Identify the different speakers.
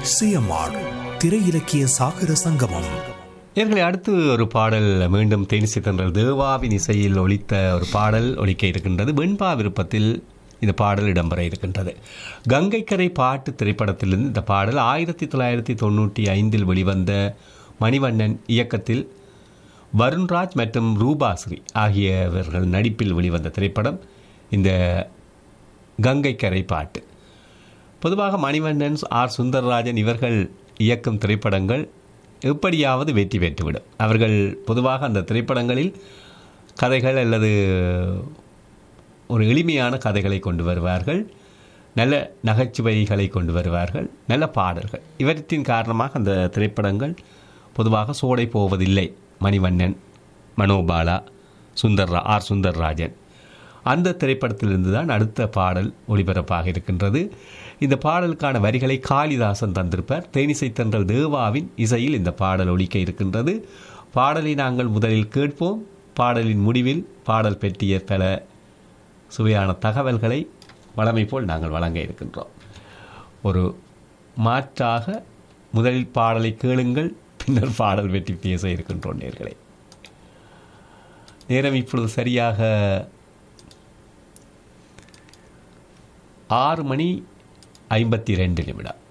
Speaker 1: CMR திரை இலக்கிய சாகர சங்கமம்
Speaker 2: நேர்களை அடுத்து ஒரு பாடல் மீண்டும் தேனிசை தென்றல் தேவாவின் இசையில் ஒலித்த ஒரு பாடல் ஒலிக்க இருக்கின்றது வெண்பா விருப்பத்தில் இந்த பாடல் இடம்பெற இருக்கின்றது கங்கைக்கரை பாட்டு திரைப்படத்திலிருந்து இந்த பாடல் ஆயிரத்தி தொள்ளாயிரத்தி தொண்ணூற்றி ஐந்தில் வெளிவந்த மணிவண்ணன் இயக்கத்தில் வருண்ராஜ் மற்றும் ரூபாஸ்ரீ ஆகியவர்கள் நடிப்பில் வெளிவந்த திரைப்படம் இந்த கங்கைக்கரை பாட்டு பொதுவாக மணிவண்ணன் ஆர் சுந்தரராஜன் இவர்கள் இயக்கும் திரைப்படங்கள் எப்படியாவது வெற்றி பெற்றுவிடும் அவர்கள் பொதுவாக அந்த திரைப்படங்களில் கதைகள் அல்லது ஒரு எளிமையான கதைகளை கொண்டு வருவார்கள் நல்ல நகைச்சுவைகளை கொண்டு வருவார்கள் நல்ல பாடல்கள் இவற்றின் காரணமாக அந்த திரைப்படங்கள் பொதுவாக சோடை போவதில்லை மணிவண்ணன் மனோபாலா சுந்தர் ஆர் சுந்தர்ராஜன் அந்த திரைப்படத்திலிருந்து தான் அடுத்த பாடல் ஒளிபரப்பாக இருக்கின்றது இந்த பாடலுக்கான வரிகளை காளிதாசன் தந்திருப்பார் தேனிசை தென்றல் தேவாவின் இசையில் இந்த பாடல் ஒலிக்க இருக்கின்றது பாடலை நாங்கள் முதலில் கேட்போம் பாடலின் முடிவில் பாடல் பற்றிய பல சுவையான தகவல்களை வழமை போல் நாங்கள் வழங்க இருக்கின்றோம் ஒரு மாற்றாக முதலில் பாடலை கேளுங்கள் பின்னர் பாடல் வெற்றி பேச இருக்கின்றோம் நேர்களை நேரம் இப்பொழுது சரியாக ஆறு மணி ஐம்பத்தி ரெண்டு நிமிடம்